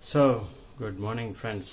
so good morning friends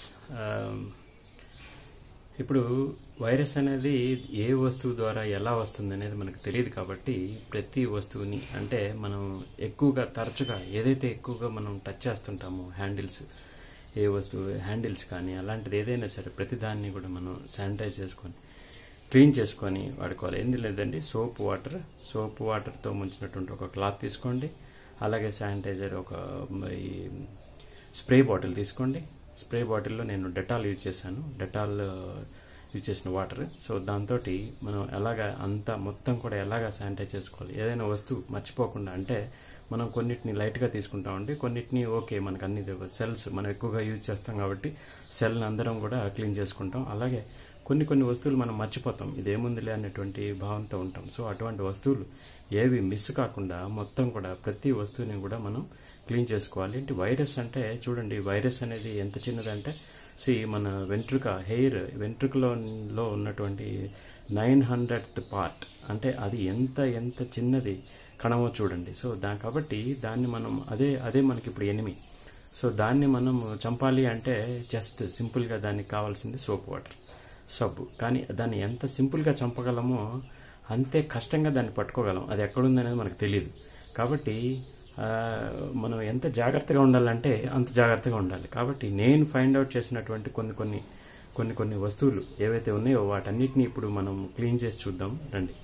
ఇప్పుడు virus అనేది ఏ వస్తువు ద్వారా ఎలా వస్తుంది అనేది మనకు తెలియదు కాబట్టి ప్రతి వస్తువుని అంటే మనం ఎక్కువగా తరచుగా ఏదైతే ఎక్కువగా మనం టచ్ చేస్తుంటామో హ్యాండిల్స్ ఏ వస్తువు హ్యాండిల్స్ కానీ అలాంటిది ఏదైనా సరే ప్రతి దాన్ని కూడా మనం శానిటైజ్ చేసుకొని క్లీన్ చేసుకొని వాడుకోవాలి ఏంది లేదండి సోప్ వాటర్ సోప్ వాటర్తో ముంచినటువంటి ఒక క్లాత్ తీసుకోండి అలాగే శానిటైజర్ ఒక ఈ స్ప్రే బాటిల్ తీసుకోండి స్ప్రే బాటిల్లో నేను డెటాల్ యూజ్ చేశాను డెటాల్ యూజ్ చేసిన వాటర్ సో దాంతో మనం ఎలాగా అంతా మొత్తం కూడా ఎలాగా శానిటైజ్ చేసుకోవాలి ఏదైనా వస్తువు మర్చిపోకుండా అంటే మనం కొన్నిటిని లైట్గా తీసుకుంటామండి కొన్నిటిని ఓకే మనకు అన్ని సెల్స్ మనం ఎక్కువగా యూజ్ చేస్తాం కాబట్టి సెల్ని అందరం కూడా క్లీన్ చేసుకుంటాం అలాగే కొన్ని కొన్ని వస్తువులు మనం మర్చిపోతాం ఇదేముందిలే అనేటువంటి భావంతో ఉంటాం సో అటువంటి వస్తువులు ఏవి మిస్ కాకుండా మొత్తం కూడా ప్రతి వస్తువుని కూడా మనం క్లీన్ చేసుకోవాలి ఏంటి వైరస్ అంటే చూడండి వైరస్ అనేది ఎంత చిన్నదంటే సి మన వెంట్రుక హెయిర్ వెంట్రుకలో లో ఉన్నటువంటి నైన్ హండ్రెడ్ పార్ట్ అంటే అది ఎంత ఎంత చిన్నది కణమో చూడండి సో దా కాబట్టి దాన్ని మనం అదే అదే మనకి ఇప్పుడు ఎనిమి సో దాన్ని మనం చంపాలి అంటే జస్ట్ సింపుల్గా దానికి కావాల్సింది సోప్ వాటర్ సబ్బు కానీ దాన్ని ఎంత సింపుల్గా చంపగలమో అంతే కష్టంగా దాన్ని పట్టుకోగలం అది ఎక్కడుందనేది మనకు తెలియదు కాబట్టి మనం ఎంత జాగ్రత్తగా ఉండాలంటే అంత జాగ్రత్తగా ఉండాలి కాబట్టి నేను ఫైండ్ అవుట్ చేసినటువంటి కొన్ని కొన్ని కొన్ని కొన్ని వస్తువులు ఏవైతే ఉన్నాయో వాటన్నిటిని ఇప్పుడు మనం క్లీన్ చేసి చూద్దాం రండి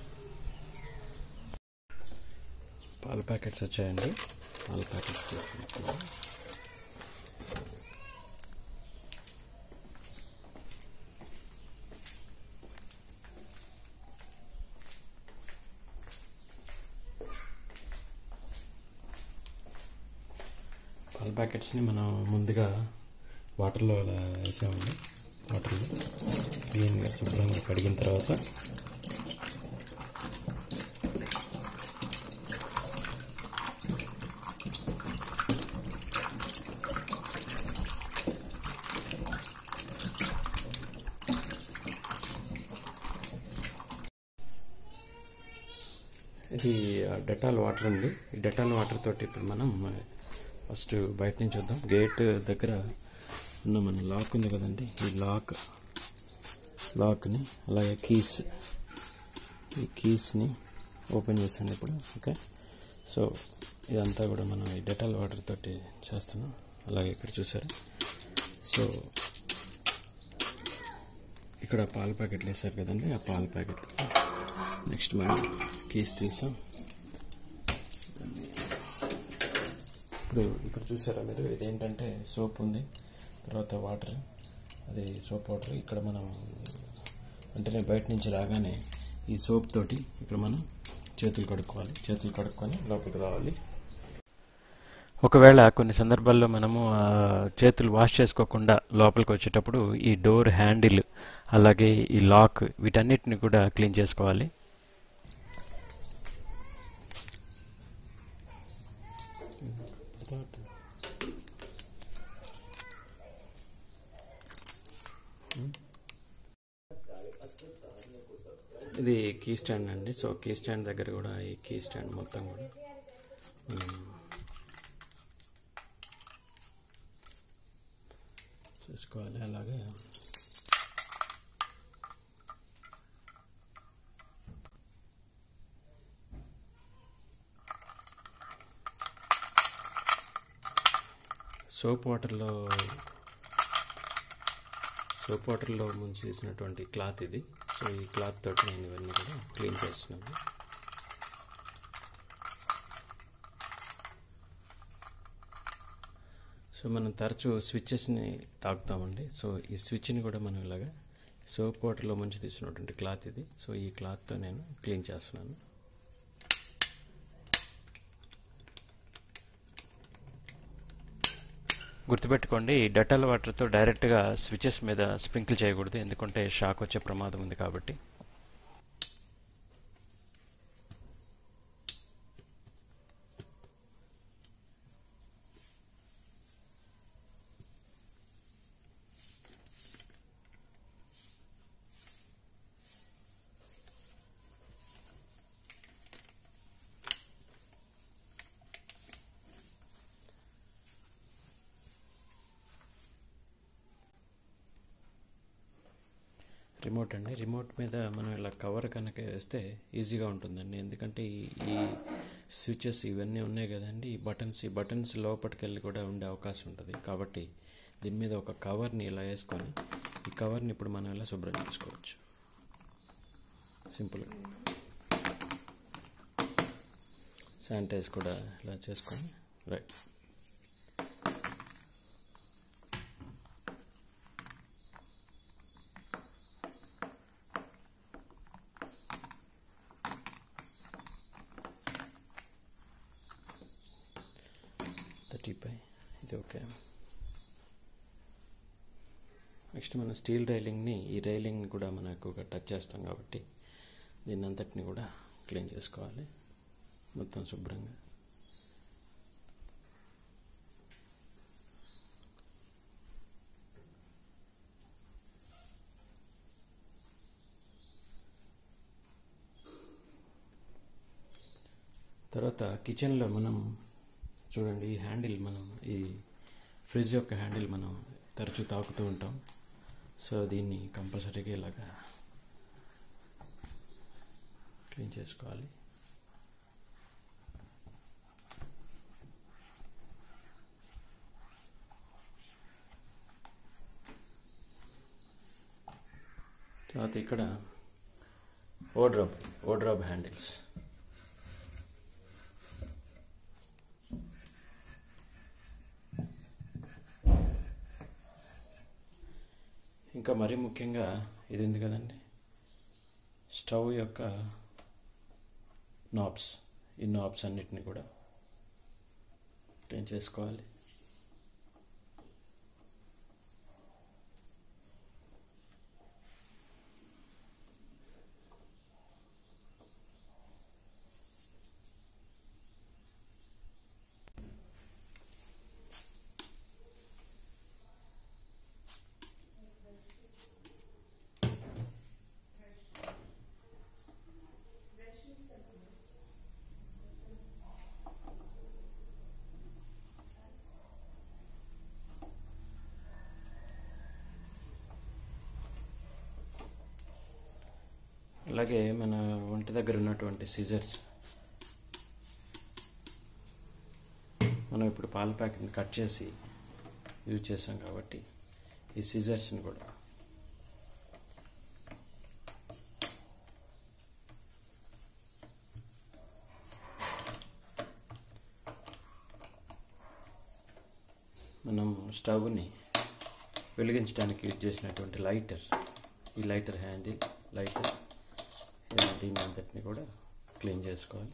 పాల ప్యాకెట్స్ వచ్చాయండి పాల ప్యాకెట్స్ తీసుకుంటున్నాం పాల ప్యాకెట్స్ని మనం ముందుగా వాటర్లో అలా వేసామండి వాటర్లో క్లీన్గా శుభ్రంగా కడిగిన తర్వాత ఇది డెటాల్ వాటర్ అండి ఈ డెటాల్ వాటర్ తోటి ఇప్పుడు మనం ఫస్ట్ బయట నుంచి వద్దాం గేట్ దగ్గర ఉన్న మన లాక్ ఉంది కదండి ఈ లాక్ లాక్ని అలాగే కీస్ ఈ కీస్ని ఓపెన్ చేస్తాను ఇప్పుడు ఓకే సో ఇదంతా కూడా మనం ఈ డెటాల్ వాటర్ తోటి చేస్తున్నాం అలాగే ఇక్కడ చూసారు సో ఇక్కడ పాల ప్యాకెట్లు వేసారు కదండి ఆ పాల ప్యాకెట్ నెక్స్ట్ మనం కీస్ తీసాం ఇప్పుడు ఇక్కడ చూసారా మీరు ఇదేంటంటే సోప్ ఉంది తర్వాత వాటర్ అది సోప్ వాటర్ ఇక్కడ మనం వెంటనే బయట నుంచి రాగానే ఈ సోప్ తోటి ఇక్కడ మనం చేతులు కడుక్కోవాలి చేతులు కడుక్కొని లోపలికి రావాలి ఒకవేళ కొన్ని సందర్భాల్లో మనము చేతులు వాష్ చేసుకోకుండా లోపలికి వచ్చేటప్పుడు ఈ డోర్ హ్యాండిల్ అలాగే ఈ లాక్ వీటన్నిటిని కూడా క్లీన్ చేసుకోవాలి ఇది కీ స్టాండ్ అండి సో కీ స్టాండ్ దగ్గర కూడా ఈ కీ స్టాండ్ మొత్తం కూడా చూసుకోవాలి అలాగే సోప్ వాటర్లో సోప్ వాటర్లో ముంచి తీసినటువంటి క్లాత్ ఇది సో ఈ క్లాత్ తోటి నేను ఇవన్నీ కూడా క్లీన్ చేస్తున్నాను సో మనం తరచూ స్విచ్చెస్ని తాకుతామండి సో ఈ స్విచ్ని కూడా మనం ఇలాగా సోప్ వాటర్లో ముంచి తీసినటువంటి క్లాత్ ఇది సో ఈ క్లాత్తో నేను క్లీన్ చేస్తున్నాను గుర్తుపెట్టుకోండి ఈ డెటాల్ వాటర్తో డైరెక్ట్గా స్విచెస్ మీద స్ప్రింకిల్ చేయకూడదు ఎందుకంటే షాక్ వచ్చే ప్రమాదం ఉంది కాబట్టి రిమోట్ అండి రిమోట్ మీద మనం ఇలా కవర్ కనుక వేస్తే ఈజీగా ఉంటుందండి ఎందుకంటే ఈ ఈ స్విచెస్ ఇవన్నీ ఉన్నాయి కదండి ఈ బటన్స్ ఈ బటన్స్ లోపలికి వెళ్ళి కూడా ఉండే అవకాశం ఉంటుంది కాబట్టి దీని మీద ఒక కవర్ని ఇలా వేసుకొని ఈ కవర్ని ఇప్పుడు మనం ఇలా శుభ్రం చేసుకోవచ్చు సింపుల్గా శానిటైజ్ కూడా ఇలా చేసుకొని రైట్ థర్టీ పై ఇది ఓకే నెక్స్ట్ మనం స్టీల్ రైలింగ్ని ఈ రైలింగ్ని కూడా మనం ఎక్కువగా టచ్ చేస్తాం కాబట్టి దీన్ని అంతటిని కూడా క్లీన్ చేసుకోవాలి మొత్తం శుభ్రంగా తర్వాత కిచెన్లో మనం చూడండి ఈ హ్యాండిల్ మనం ఈ ఫ్రిడ్జ్ యొక్క హ్యాండిల్ మనం తరచూ తాకుతూ ఉంటాం సో దీన్ని కంపల్సరీగా ఇలాగా క్లీన్ చేసుకోవాలి తర్వాత ఇక్కడ ఓడ్రాబ్ ఓడ్రాబ్ హ్యాండిల్స్ ఇంకా మరీ ముఖ్యంగా ఇది ఉంది కదండి స్టవ్ యొక్క నాబ్స్ ఈ నాబ్స్ అన్నిటిని కూడా క్లీన్ చేసుకోవాలి అలాగే మన ఒంటి దగ్గర ఉన్నటువంటి సిజర్స్ మనం ఇప్పుడు పాల ప్యాకెట్ని కట్ చేసి యూజ్ చేసాం కాబట్టి ఈ సిజర్స్ని కూడా మనం స్టవ్ని వెలిగించడానికి యూజ్ చేసినటువంటి లైటర్ ఈ లైటర్ హ్యాండిల్ లైటర్ దీన్ని అంతటిని కూడా క్లీన్ చేసుకోవాలి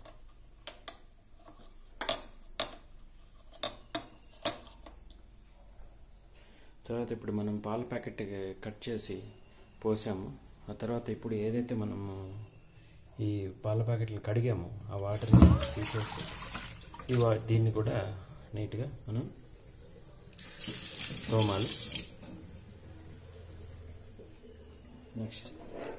తర్వాత ఇప్పుడు మనం పాల ప్యాకెట్ కట్ చేసి పోసాము ఆ తర్వాత ఇప్పుడు ఏదైతే మనము ఈ పాల ప్యాకెట్లు కడిగామో ఆ వాటర్ని తీసేసి ఈ వా దీన్ని కూడా నీట్గా మనం తోమాలి నెక్స్ట్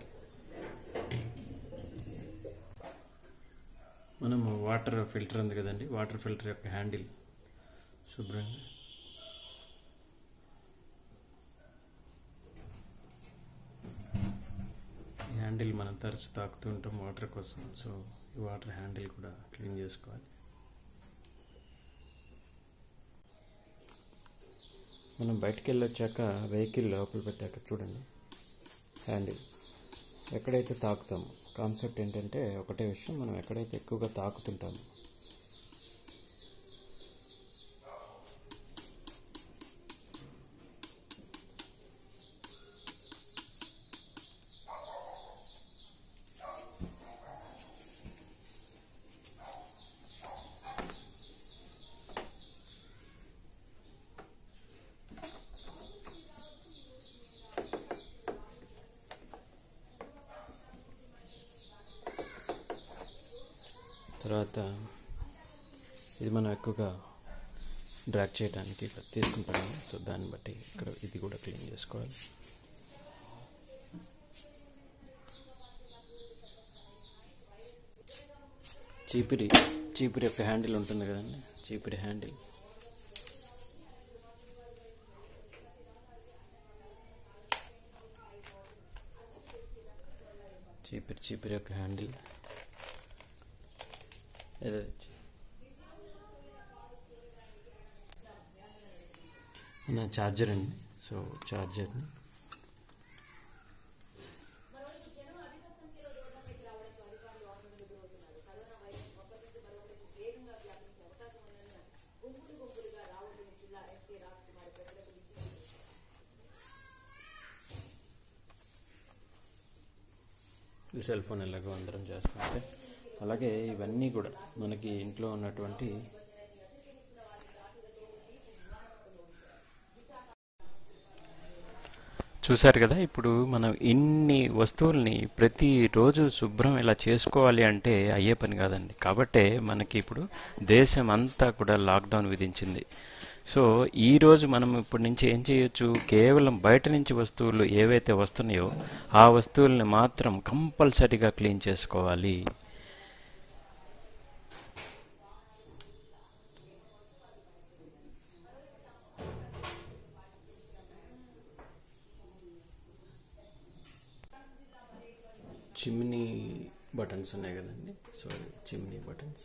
మనము వాటర్ ఫిల్టర్ ఉంది కదండి వాటర్ ఫిల్టర్ యొక్క హ్యాండిల్ శుభ్రంగా ఈ హ్యాండిల్ మనం తరచు తాకుతూ ఉంటాం వాటర్ కోసం సో ఈ వాటర్ హ్యాండిల్ కూడా క్లీన్ చేసుకోవాలి మనం బయటికి వెళ్ళొచ్చాక వెహికల్ లోపల పెట్టాక చూడండి హ్యాండిల్ ఎక్కడైతే తాకుతామో కాన్సెప్ట్ ఏంటంటే ఒకటే విషయం మనం ఎక్కడైతే ఎక్కువగా తాకుతుంటామో తర్వాత ఇది మనం ఎక్కువగా డ్రాక్ చేయడానికి ఇట్లా తీసుకుంటాము సో దాన్ని బట్టి ఇక్కడ ఇది కూడా క్లీన్ చేసుకోవాలి చీపిరి చీపిరి యొక్క హ్యాండిల్ ఉంటుంది కదండి చీపిరి హ్యాండిల్ చీపిరి చీపిరి యొక్క హ్యాండిల్ ఏదో నా ఛార్జర్ అండి సో ఛార్జర్ని సెల్ ఫోన్ ఎలాగో అందరం చేస్తుంటే అలాగే ఇవన్నీ కూడా మనకి ఇంట్లో ఉన్నటువంటి చూశారు కదా ఇప్పుడు మనం ఇన్ని వస్తువుల్ని ప్రతిరోజు శుభ్రం ఇలా చేసుకోవాలి అంటే అయ్యే పని కాదండి కాబట్టే మనకి ఇప్పుడు దేశం అంతా కూడా లాక్డౌన్ విధించింది సో ఈ రోజు మనం ఇప్పటి నుంచి ఏం చేయొచ్చు కేవలం బయట నుంచి వస్తువులు ఏవైతే వస్తున్నాయో ఆ వస్తువుల్ని మాత్రం కంపల్సరీగా క్లీన్ చేసుకోవాలి చిమ్నీ బటన్స్ ఉన్నాయి కదండి సో చిమ్నీ బటన్స్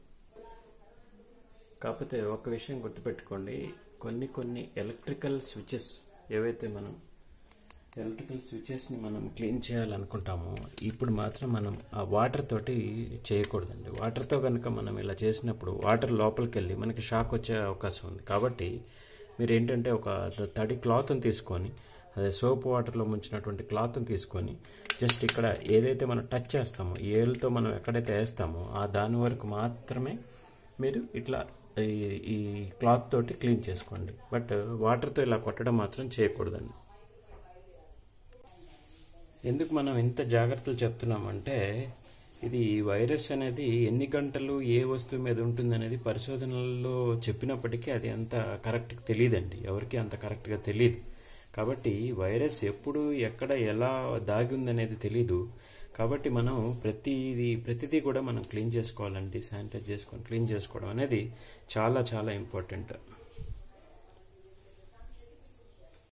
కాకపోతే ఒక విషయం గుర్తుపెట్టుకోండి కొన్ని కొన్ని ఎలక్ట్రికల్ స్విచెస్ ఏవైతే మనం ఎలక్ట్రికల్ స్విచెస్ని మనం క్లీన్ చేయాలనుకుంటామో ఇప్పుడు మాత్రం మనం ఆ వాటర్ తోటి చేయకూడదండి వాటర్తో కనుక మనం ఇలా చేసినప్పుడు వాటర్ లోపలికి వెళ్ళి మనకి షాక్ వచ్చే అవకాశం ఉంది కాబట్టి మీరు ఏంటంటే ఒక తడి క్లాత్ని తీసుకొని అదే సోప్ వాటర్లో ముంచినటువంటి క్లాత్ని తీసుకొని జస్ట్ ఇక్కడ ఏదైతే మనం టచ్ చేస్తామో ఏళ్ళతో మనం ఎక్కడైతే వేస్తామో ఆ దాని వరకు మాత్రమే మీరు ఇట్లా ఈ ఈ క్లాత్ తోటి క్లీన్ చేసుకోండి బట్ వాటర్తో ఇలా కొట్టడం మాత్రం చేయకూడదండి ఎందుకు మనం ఇంత జాగ్రత్తలు చెప్తున్నామంటే ఇది వైరస్ అనేది ఎన్ని గంటలు ఏ వస్తువు మీద ఉంటుంది అనేది పరిశోధనల్లో చెప్పినప్పటికీ అది అంత కరెక్ట్గా తెలియదండి ఎవరికి అంత కరెక్ట్గా తెలియదు కాబట్టి వైరస్ ఎప్పుడు ఎక్కడ ఎలా దాగి ఉందనేది తెలీదు కాబట్టి మనం ప్రతిది ప్రతిదీ కూడా మనం క్లీన్ చేసుకోవాలండి శానిటైజ్ చేసుకొని క్లీన్ చేసుకోవడం అనేది చాలా చాలా ఇంపార్టెంట్